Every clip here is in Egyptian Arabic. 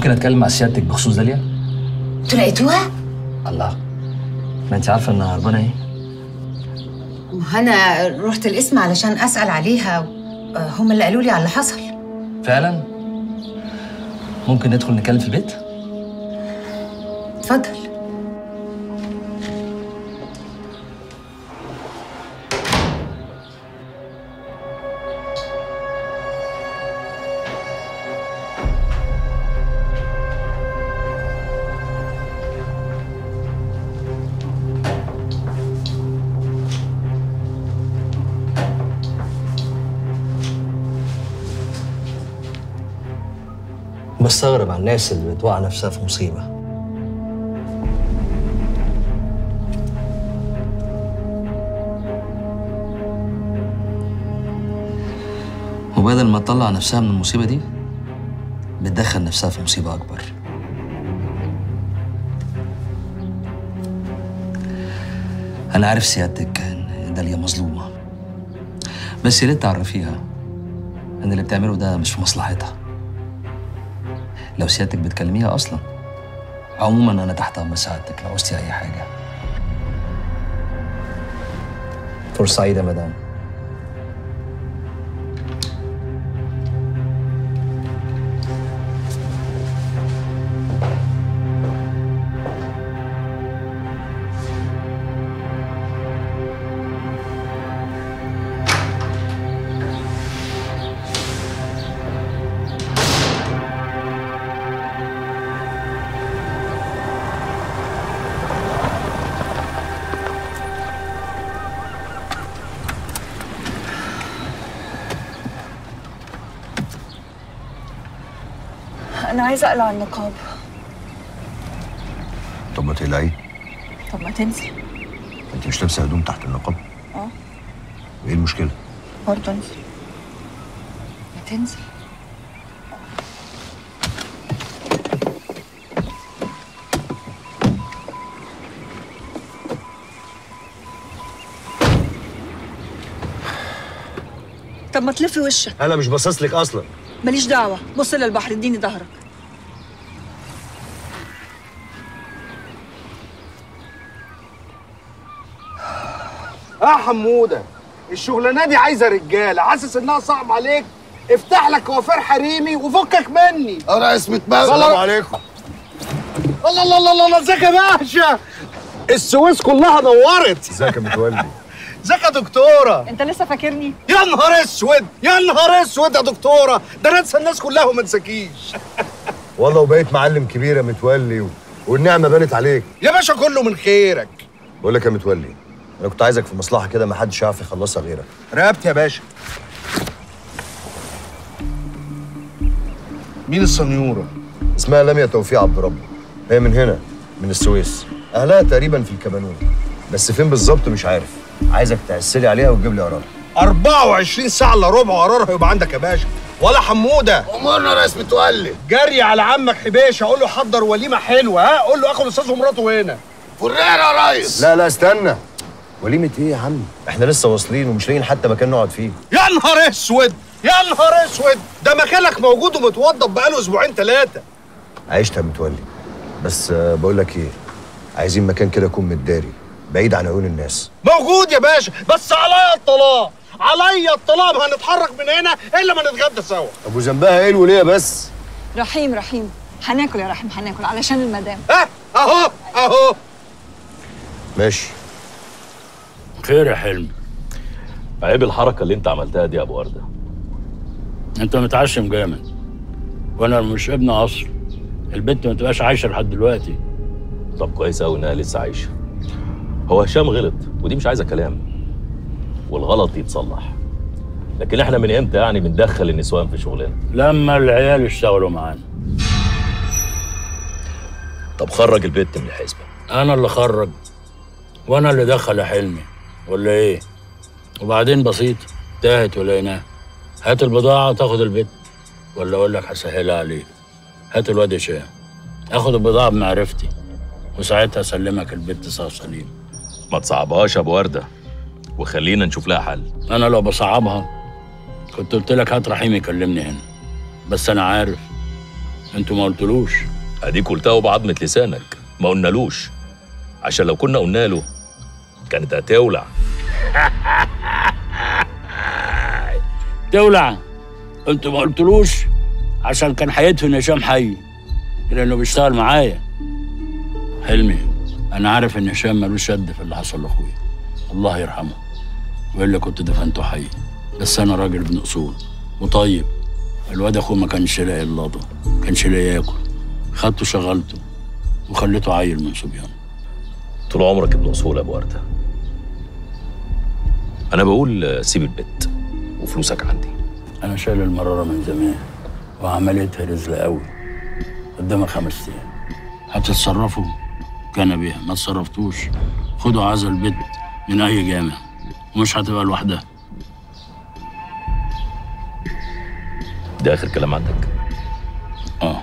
ممكن اتكلم مع سيادتك بخصوص داليا انتوا لقيتوها؟ الله ما انت عارفه انها هربانه ايه انا رحت القسم علشان اسال عليها آه، هم اللي قالوا لي على اللي حصل فعلا ممكن ندخل نتكلم في البيت اتفضل بستغرب على الناس اللي بتوقع نفسها في مصيبة وبدل ما تطلع نفسها من المصيبه دي بتدخل نفسها في مصيبه اكبر انا عارف سيادتك ان داليا مظلومه بس يا ريت تعرفيها ان اللي بتعمله ده مش في مصلحتها لو سيادتك بتكلميها اصلا عموما انا تحت امر سعادتك لو عوزتي اي حاجه فرصه سعيده مدام أنا عايزة أقلع النقاب طب ما تقلعي طب ما تنزل انت مش لابسه هدوم تحت النقاب اه ايه المشكله برضه انزل ما تنزل طب ما تلفي وشك انا مش باصص لك اصلا ماليش دعوة بص للبحر اديني ظهرك اه حموده الشغلانه دي عايزه رجاله حاسس انها صعب عليك افتح لك كوافير حريمي وفكك مني انا اسمي تبقى السلام عليكم الله الله الله الله ازيك يا باشا السويس كلها نورت ازيك يا متولي ازيك يا دكتوره انت لسه فاكرني يا نهار اسود يا نهار اسود يا دكتوره ده انا انسى الناس كلها وما انساكيش والله وبقيت معلم كبير يا متولي و... والنعمه بانت عليك يا باشا كله من خيرك بقول لك يا متولي انا كنت عايزك في مصلحه كده ما حدش يعرف يخلصها غيرك رقبت يا باشا مين السنيوره اسمها لميا توفيق عبد ربه هي من هنا من السويس اهلها تقريبا في الكبانون بس فين بالظبط مش عارف عايزك تعسلي عليها وتجيب لي قرار 24 ساعه الا ربع قرارها يبقى عندك يا باشا ولا حموده امورنا ناس متولي جري على عمك حبيشه قول له حضر وليمه حلوه ها قول له اخد استاذ ومراته هنا فريرة يا ريس لا لا استنى وليمه ايه يا عم احنا لسه واصلين ومش لاقيين حتى مكان نقعد فيه يا نهار اسود يا نهار اسود ده مكانك موجود ومتوضب بقاله اسبوعين ثلاثه عشت يا متولي بس آه، بقول لك ايه عايزين مكان كده يكون متداري بعيد عن عيون الناس موجود يا باشا بس عليا الطلاق عليا الطلاق ما هنتحرك من هنا الا ما نتغدى سوا ابو ذنبها ايه الوليه بس رحيم رحيم هناكل يا رحيم هناكل علشان المدام ها اهو اهو ماشي خير يا حلمي عيب الحركه اللي انت عملتها دي يا ابو ورده انت متعشم جامد وانا مش ابن عصر البنت ما تبقاش عايشه لحد دلوقتي طب كويس قوي انها لسه عايشه هو هشام غلط ودي مش عايزه كلام والغلط يتصلح لكن احنا من امتى يعني بندخل النسوان في شغلنا لما العيال يشتغلوا معانا طب خرج البت من الحسبه انا اللي خرج وانا اللي دخل حلمي ولا ايه وبعدين بسيط تاهت ولقيناها هات البضاعه تاخد البيت ولا اقول لك هسهلها عليك هات الواد هشام اخد البضاعه بمعرفتي وساعتها اسلمك البيت صار سليم ما تصعبهاش يا ابو ورده وخلينا نشوف لها حل انا لو بصعبها كنت قلت لك هات رحيم يكلمني هنا بس انا عارف انتوا ما قلتلوش اديك قلتها بعضمة لسانك ما قلنالوش عشان لو كنا قلنا له كانت هتولع تولع انتوا ما قلتلوش عشان كان هيدفن هشام حي لانه بيشتغل معايا حلمي انا عارف ان هشام ملوش يد في اللي حصل لاخويا الله يرحمه والا كنت دفنته حي بس انا راجل ابن اصول وطيب الواد اخوه ما كانش لاقي اللضا كانش لاقي ياكل خدته شغلته وخليته عيل من صبيان طول عمرك ابن اصول يا ابو ورده انا بقول آه، سيب البيت وفلوسك عندي انا شايل المراره من زمان وعمليتها رزلة قوي قدامك خمس ايام هتتصرفوا كان بيها ما تصرفتوش خدوا عزل البيت من اي جامع ومش هتبقى لوحدها ده اخر كلام عندك اه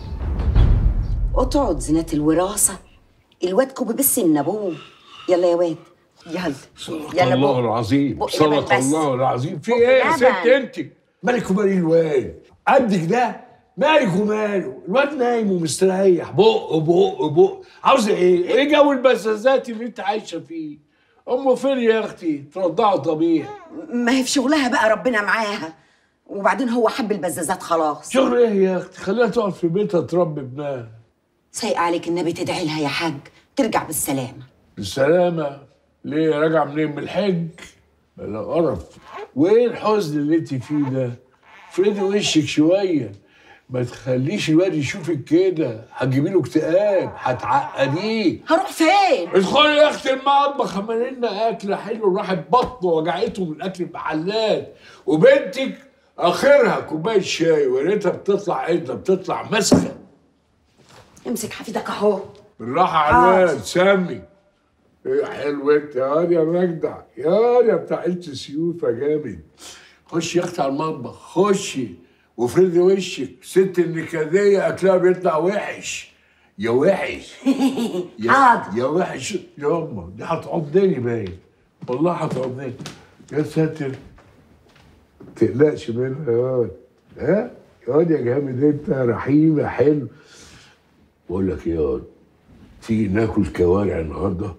اقعد زينة الوراثة الواد كوبي بس النبوه يلا يا واد يلا يلا الله بق. العظيم بق صدق لبن بس. الله العظيم في بق ايه يا لبن. ست انت مالك ومال الواد قدك ده مالك وماله الواد نايم ومستريح بق بق بق عاوزه ايه ايه جو البزازات اللي انت عايشه فيه امه فين يا اختي ترضعه طبيعي ما هي في شغلها بقى ربنا معاها وبعدين هو حب البزازات خلاص شغل ايه يا اختي خليها تقعد في بيتها تربي ابنها سايق عليك النبي تدعي لها يا حاج ترجع بالسلامة بالسلامة ليه راجع منين من الحج؟ بلا قرف وايه الحزن اللي انت فيه ده؟ افردي وشك شوية ما تخليش الواد يشوفك كده هتجيبي له اكتئاب هتعقديه هروح فين؟ ادخلي يا اختي المطبخ اعملي لنا اكل حلو راحت بطنه وجعته من اكل المحلات وبنتك اخرها كوبايه شاي ويا ريتها بتطلع عدله بتطلع مسخه امسك حفيدك اهو بالراحة على حاضر. الواد سامي ايه حلو انت يا واد يا مجدع يا واد يا بتاع عيلة السيوف يا جامد خشي يا اختي على المطبخ خشي وافردي وشك ست النكدية اكلها بيطلع وحش يا وحش يا, حاضر. يا وحش يا امه دي هتعضني باين والله هتعضني يا ساتر تقلقش منها يا واد ها يا واد يا جامد انت رحيم يا حلو بقول لك ايه يا واد تيجي ناكل كوارع النهارده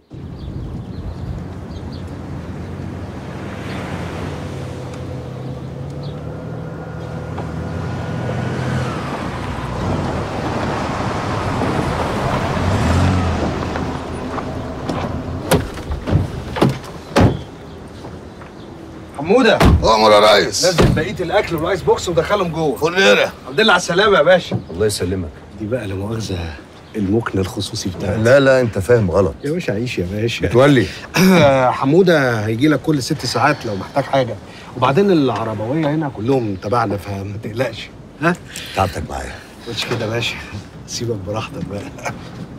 حموده امر يا ريس نزل بقيه الاكل والايس بوكس ودخلهم جوه فنيره الحمد لله على السلامه يا باشا الله يسلمك دي بقى لا مؤاخذه المكن الخصوصي بتاعك لا لا انت فاهم غلط يا باشا عيش يا باشا متولي حموده هيجي لك كل ست ساعات لو محتاج حاجه وبعدين العربويه هنا كلهم تبعنا فما تقلقش ها تعبتك معايا مش كده يا باشا سيبك براحتك بقى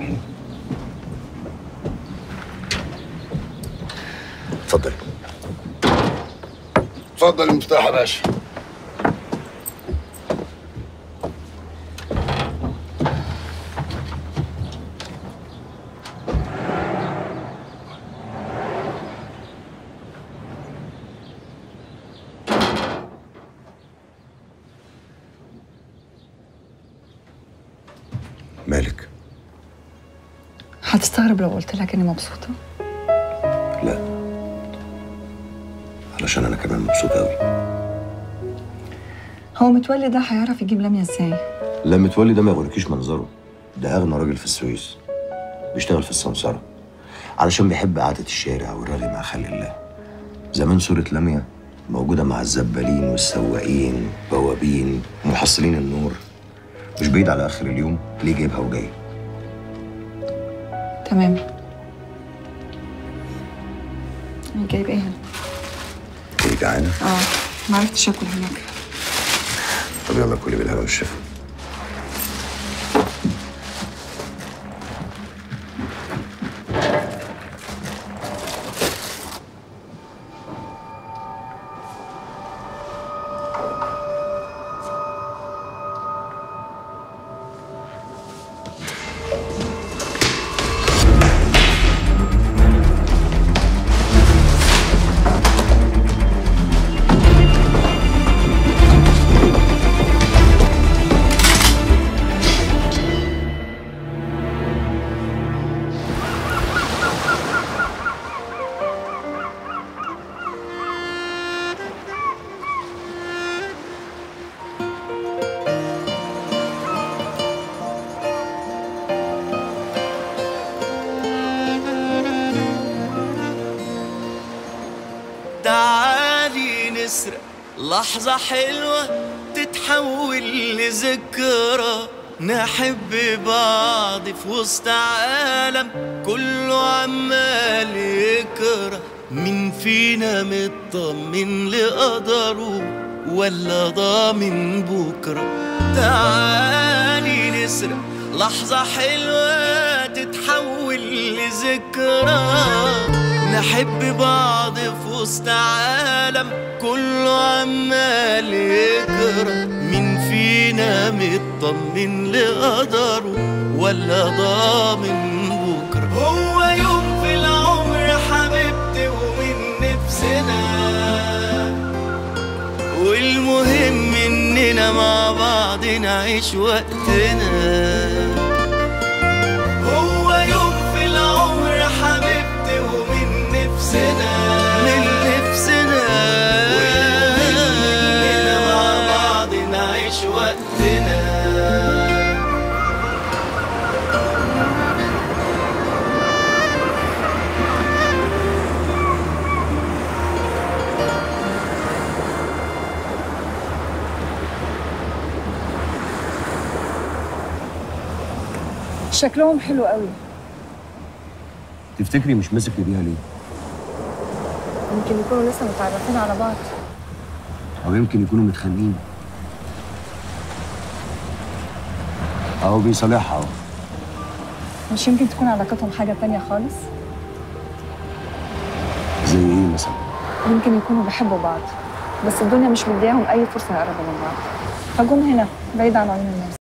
اتفضل اتفضل المفتاح يا باشا مالك هتستغرب لو قلت لك اني مبسوطه لا علشان انا كمان مبسوط قوي هو متولي ده هيعرف يجيب لميا ازاي لا متولي ده ما يغركيش منظره ده اغنى راجل في السويس بيشتغل في السمسرة علشان بيحب قعدة الشارع والرغي مع خلق الله زمان صورة لميا موجودة مع الزبالين والسواقين بوابين محصلين النور مش بعيد على آخر اليوم ليه جايبها وجاي تمام انا جايب ايه هنا جاي جعانة اه ما عرفتش اكل هناك طب يلا كلي بالهنا والشفا لحظة حلوة تتحول لذكرى نحب بعض في وسط عالم كله عمال يكره مين فينا مطمن لقدره ولا ضامن بكرة تعالي نسرق لحظة حلوة تتحول لذكرى نحب بعض في وسط عالم كله عمال يكره مين فينا مطمن لقدره ولا ضامن بكرة هو يوم في العمر حبيبتي ومن نفسنا والمهم اننا مع بعض نعيش وقتنا هو يوم في العمر حبيبتي ومن نفسنا من نفسنا والمهم اننا مع بعض نعيش وقتنا شكلهم حلو قوي تفتكري مش ماسك ايديها ليه؟ يمكن يكونوا لسه متعرفين على بعض او يمكن يكونوا متخانقين اهو بيصالحها اهو مش يمكن تكون علاقتهم حاجة تانية خالص زي ايه مثلا؟ يمكن يكونوا بيحبوا بعض بس الدنيا مش مدياهم أي فرصة يقربوا من بعض فجم هنا بعيد عن عيون الناس